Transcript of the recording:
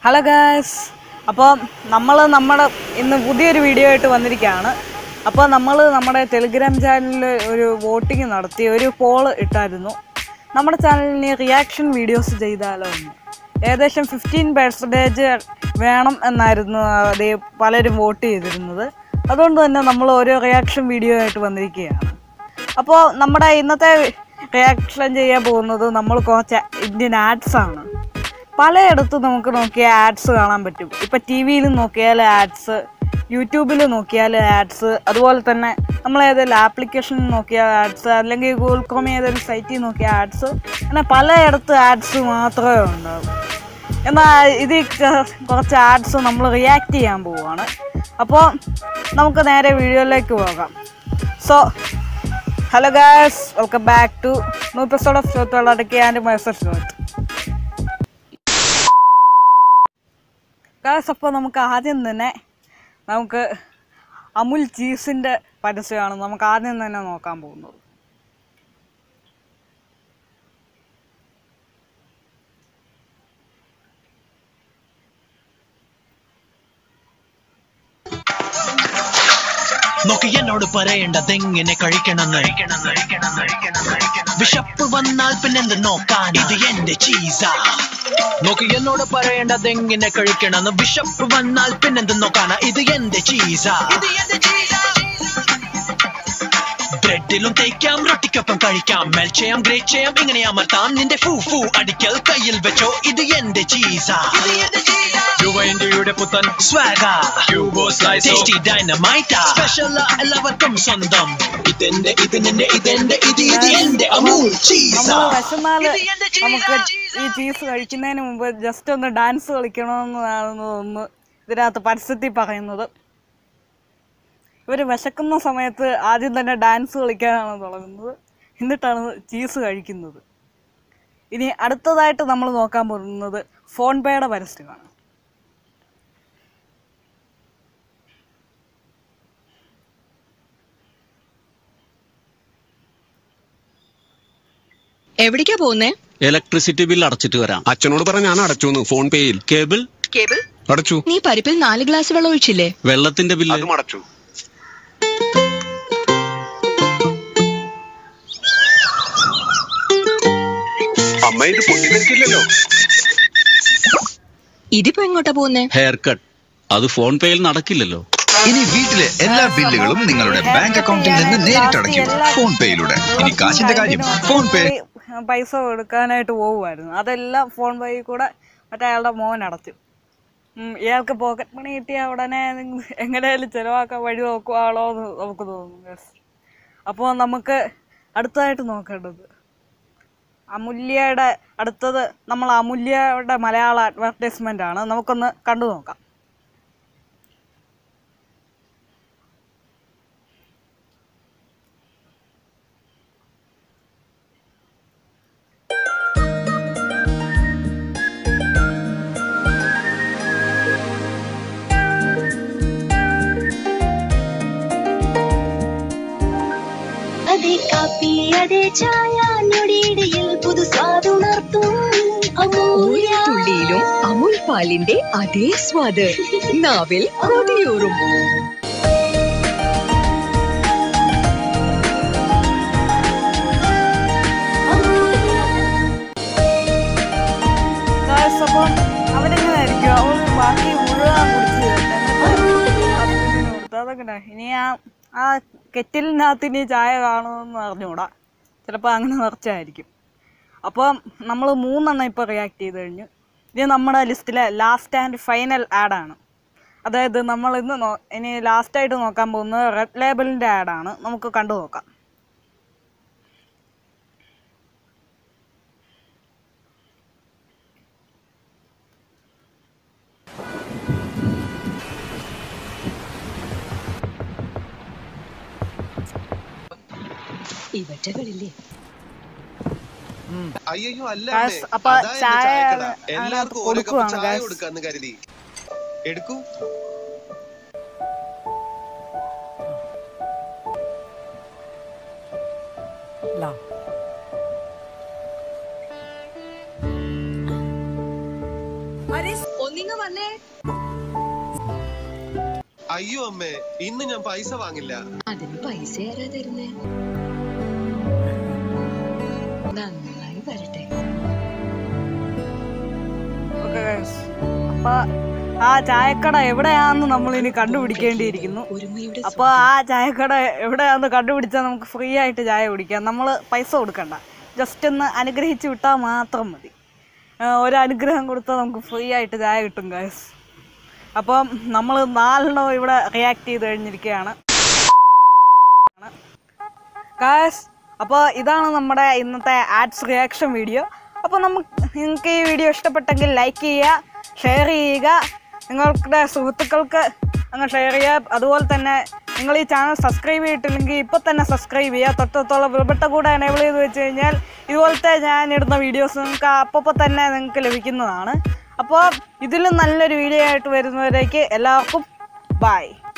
Hello guys അപ്പോൾ നമ്മൾ നമ്മുടെ ഇന്ന് പുതിയൊരു വീഡിയോ ആയിട്ട് വന്നിരിക്കുകയാണ് അപ്പോൾ നമ്മൾ നമ്മുടെ ടെലിഗ്രാം ചാനലിൽ ഒരു വോട്ടിംഗ് നടത്തി ഒരു പോൾ ഇട്ടായിരുന്നു നമ്മുടെ ചാനലിന് റിയാക്ഷൻ വീഡിയോസ് ചെയ്താലോ എന്ന് ഏകദേശം ഫിഫ്റ്റീൻ പെർസെൻറ്റേജ് വേണം എന്നായിരുന്നു അതേ പലരും വോട്ട് ചെയ്തിരുന്നത് അതുകൊണ്ട് തന്നെ നമ്മൾ ഓരോ റിയാക്ഷൻ വീഡിയോ ആയിട്ട് വന്നിരിക്കുകയാണ് അപ്പോൾ നമ്മുടെ ഇന്നത്തെ റിയാക്ഷൻ ചെയ്യാൻ പോകുന്നത് നമ്മൾ കുറച്ച് ഇന്ത്യൻ ആഡ്സ് ആണ് പലയിടത്തും നമുക്ക് നോക്കിയ ആഡ്സ് കാണാൻ പറ്റും ഇപ്പം ടി വിയിൽ നോക്കിയാൽ ആഡ്സ് യൂട്യൂബിൽ നോക്കിയാൽ ആഡ്സ് അതുപോലെ തന്നെ നമ്മൾ ഏതെങ്കിലും ആപ്ലിക്കേഷനിൽ നോക്കിയ ആഡ്സ് അല്ലെങ്കിൽ ഗൂഗിൾ ക്രോം ഏതെങ്കിലും സൈറ്റിൽ നോക്കിയ ആഡ്സ് അങ്ങനെ പലയിടത്ത് ആഡ്സ് മാത്രമേ ഉണ്ടാവും എന്നാൽ ഇതിൽ ക- കുറച്ച് ആഡ്സ് നമ്മൾ റിയാക്ട് ചെയ്യാൻ പോവുകയാണ് അപ്പോൾ നമുക്ക് നേരെ വീഡിയോയിലേക്ക് പോകാം so hello guys welcome back to new episode of ഷോത്ത് വെള്ളടക്കി ആൻഡ് മൈസർ ഷോട്ട് ഗാസ് അപ്പോൾ നമുക്ക് ആദ്യം തന്നെ നമുക്ക് അമുൽ ചീസിൻ്റെ പരസ്യമാണ് നമുക്ക് ആദ്യം തന്നെ നോക്കാൻ പോകുന്നത് നോക്കി എന്നോട് പറയേണ്ടതെങ്ങനെ കഴിക്കണമെന്ന് വിശപ്പ് വന്നാൽ പിന്നെന്ത് നോക്കാൻ ഇത് എന്റെ ചീസാ നോക്കി എന്നോട് പറയേണ്ടതെങ്ങനെ കഴിക്കണമെന്ന് വിശപ്പ് വന്നാൽ പിന്നെന്ത് നോക്കാനാ ഇത് എന്റെ ചീസാ ബ്രെഡിലും തേക്കാം റൊട്ടിക്കൊപ്പം കഴിക്കാം മെൽ ചെയ്യാം ഗ്രേറ്റ് ചെയ്യാം ഇങ്ങനെ അമർത്താം നിന്റെ ഫൂ ഫൂ അടിക്കൽ കയ്യിൽ വെച്ചോ ഇത് എന്റെ ചീസാ യുടെ പുത്തൻ സ്വാഗ ടേസ്റ്റി ഡൈനമൈറ്റ സ്പെഷ്യൽ എല്ലാവർക്കും സ്വന്തം ഇതെന്റെ ഇത് നിന്റെ ഇതെന്റെ ഇത് ഇത് എന്റെ അമൂൽ ചീസ നമ്മൾ വിശന്നാല് നമുക്ക് ഈ ചീസ് കഴിക്കുന്നതിന് മുമ്പ് ജസ്റ്റ് ഒന്ന് ഡാൻസ് കളിക്കണമെന്നാണ് തോന്നുന്നു ഇതിനകത്ത് പരസ്യത്തിൽ പറയുന്നത് ഇവർ വിശക്കുന്ന സമയത്ത് ആദ്യം തന്നെ ഡാൻസ് കളിക്കാനാണ് തുടങ്ങുന്നത് എന്നിട്ടാണ് ചീസ് കഴിക്കുന്നത് ഇനി അടുത്തതായിട്ട് നമ്മൾ നോക്കാൻ പോകുന്നത് ഫോൺ പേയുടെ പരസ്യമാണ് എവിടേക്കാ പോകുന്നേ ഇലക്ട്രിസിറ്റി ബിൽ അടച്ചിട്ട് വരാം അച്ഛനോട് പറഞ്ഞ ഞാൻ അടച്ചു ഫോൺ പേയിൽ കേബിൾ കേബിൾ അടച്ചു നീ പരിപ്പിൽ നാല് ഗ്ലാസ് വെള്ളം ഒഴിച്ചില്ലേ വെള്ളത്തിന്റെ ബില്ല് അതും അടച്ചു അമ്മ ഇത് പൊട്ടിത്തെറിക്കില്ലല്ലോ ഇതിപ്പോ എങ്ങോട്ടാ പോകുന്നേ ഹെയർ കട്ട് അത് ഫോൺ പേയിൽ നടക്കില്ലല്ലോ ഇനി വീട്ടിലെ എല്ലാ ബില്ലുകളും നിങ്ങളുടെ ബാങ്ക് അക്കൗണ്ടിൽ നിന്ന് നേരിട്ട് അടയ്ക്കും ഫോൺ പേയിലൂടെ ഇനി കാശിന്റെ കാര്യം ഫോൺ പേ പൈസ കൊടുക്കാനായിട്ട് പോകുമായിരുന്നു അതെല്ലാം ഫോൺ വഴി കൂടെ മറ്റേ അയാളുടെ മോൻ അടച്ചു ഉം, ഇയാൾക്ക് പോക്കറ്റ് മണി കിട്ടിയ ഉടനെ നിങ്ങ- എങ്ങനെയായാലും ചിലവാക്കാൻ വഴി നോക്കുവാണോ എന്ന് നമുക്ക് തോന്നുന്നു Yes. അപ്പോൾ നമുക്ക് അടുത്തതായിട്ട് നോക്കേണ്ടത് അമുല്യയുടെ അടുത്തത് നമ്മൾ അമുല്യയുടെ മലയാള അഡ്വർടൈസ്മെൻ്റ് ആണ് നമുക്കൊന്ന് കണ്ടു നോക്കാം അതെ കാപ്പി അതെ ചായ ഞൊടിയിടയിൽ പുതു സ്വാദുണർത്തും ഓരോ അമൂല്യ തുള്ളിയിലും അമുൽ പാലിന്റെ അതേ സ്വാദ് നാവിൽ കൊതിയൂറും Guys, അപ്പം അവരെങ്ങനെ ആയിരിക്കും അവൾ ബാക്കി മുഴുവൻ കുടിച്ച് തീർത്ത്. എന്നിട്ട് husband ന് കൊടുത്തു. അതൊക്കെ ഇനി ആ ആ കെറ്റിലിനകത്ത് ഇനി ചായ കാണുമെന്ന് അറിഞ്ഞൂടാ ചിലപ്പോൾ അങ്ങനെ നിറച്ചായിരിക്കും അപ്പം നമ്മൾ മൂന്നെണ്ണം ഇപ്പോൾ റിയാക്ട് ചെയ്ത് കഴിഞ്ഞു ഇത് നമ്മുടെ ലിസ്റ്റിലെ ലാസ്റ്റ് ആൻഡ് ഫൈനൽ ആഡാണ് അതായത് നമ്മൾ ഇന്ന് നോ ഇനി ലാസ്റ്റായിട്ട് നോക്കാൻ പോകുന്നത് റെഡ് ലേബലിൻ്റെ ആഡാണ് നമുക്ക് കണ്ടു നോക്കാം ഇവറ്റകളില്ലേ അയ്യോ അല്ല Guys, അമ്മേ. അപ്പൊ അതാ എന്റെ ചായ ചായക്കട. അതിനകത്ത് എല്ലാവർക്കും ഓരോ കപ്പ് കൊടുക്കുവാണ് ചായ guys. കൊടുക്കാന്ന് കരുതി എടുക്കൂ ഹരീഷ് ഒന്നിങ്ങ വന്നേ അയ്യോ അമ്മേ ഇന്ന് ഞാൻ പൈസ വാങ്ങില്ല അതിന് പൈസ ആരാ തരുന്നേ നന്നായി വരട്ടെ ഓക്കെ ഗൈസ് അപ്പൊ ആ ചായക്കട എവിടെയാന്ന് നമ്മൾ ഇനി കണ്ടുപിടിക്കേണ്ടിയിരിക്കുന്നു ഒരുമയുടെ അപ്പോൾ ആ ചായക്കട എവിടെയാന്ന് കണ്ടുപിടിച്ചാൽ നമുക്ക് ഫ്രീ ആയിട്ട് ചായ കുടിക്കാം നമ്മൾ പൈസ കൊടുക്കണ്ട ജസ്റ്റ് ഒന്ന് അനുഗ്രഹിച്ച് വിട്ടാൽ മാത്രം മതി ആ, ഒരു അനുഗ്രഹം കൊടുത്താൽ നമുക്ക് ഫ്രീ ആയിട്ട് ചായ കിട്ടും ഗൈസ് അപ്പം നമ്മൾ നാലെണ്ണം ഇവിടെ റിയാക്ട് ചെയ്ത് കഴിഞ്ഞിരിക്കുകയാണ് ഗായ്സ് അപ്പോൾ ഇതാണ് നമ്മുടെ ഇന്നത്തെ ആഡ്സ് റിയാക്ഷൻ വീഡിയോ അപ്പോൾ നമുക്ക് നിങ്ങൾക്ക് ഈ വീഡിയോ ഇഷ്ടപ്പെട്ടെങ്കിൽ ലൈക്ക് ചെയ്യുക ഷെയർ ചെയ്യുക നിങ്ങളുടെ സുഹൃത്തുക്കൾക്ക് അങ്ങ് ഷെയർ ചെയ്യുക അതുപോലെ തന്നെ നിങ്ങൾ ഈ ചാനൽ സബ്സ്ക്രൈബ് ചെയ്തിട്ടില്ലെങ്കിൽ ഇപ്പോൾ തന്നെ സബ്സ്ക്രൈബ് ചെയ്യുക തൊട്ടത്തോളം വിളപ്പെട്ട കൂടെ എനേബിൾ ചെയ്ത് വെച്ച് കഴിഞ്ഞാൽ ഇതുപോലത്തെ ഞാൻ ഇടുന്ന വീഡിയോസ് നിങ്ങൾക്ക് അപ്പോൾ തന്നെ നിങ്ങൾക്ക് ലഭിക്കുന്നതാണ് അപ്പോൾ ഇതിലും നല്ലൊരു വീഡിയോ ആയിട്ട് വരുന്നവരേക്ക് എല്ലാവർക്കും ബൈ